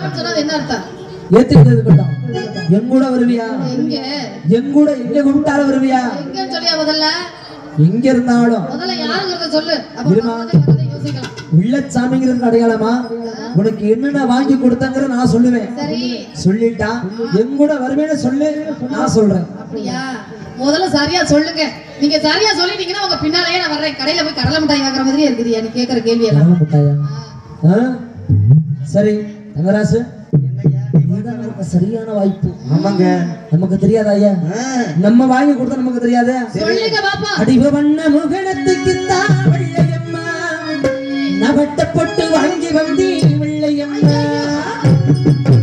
சொன்னது என்ன அர்த்தம் ஏத்துக்கிட்டது இருக்கட்டும் என் கூட வருவியா எங்க என் கூட எங்க கூப்பிட்டாலும் வருவியா எங்கன்னு சொல்லியா முதல்ல எங்க இருந்தாலும் முதல்ல யாருங்கிறத சொல்லு அப்ப இருமா. நம்ம வந்து வரதை யோசிக்கலாம் உள்ளச்சாமிங்கிறது அடையாளமா உனக்கு என்னென்ன வாங்கி கொடுத்தாங்கிற நான் சொல்லுவேன் சரி சொல்லிட்டா என் கூட வருவேன்னு சொல்லு நான் சொல்றேன் அப்படியா முதல்ல சரியா சொல்லுங்க நீங்க சரியா சொல்லிட்டீங்கன்னா உங்க பின்னாலேயே நான் வர்றேன் கடையில போய் கடலை மிட்டாய் வாங்குற மாதிரியே இருக்குது நீ கேக்குற கேள்வி எல்லாம் கடலை மிட்டாயா ஆ? சரி தங்கராசு இதுதான் நமக்கு சரியான வாய்ப்பு ஆமாங்க நமக்கு தெரியாதா ஐயா ஆ, நம்ம வாங்கி கொடுத்தா நமக்கு தெரியாதே சொல்லுங்க பாப்பா அடிவ வண்ண முகணத்துக்கு தான் வெள்ளையம்மா நவட்ட பொட்டு வாங்கி வந்தி வெள்ளையம்மா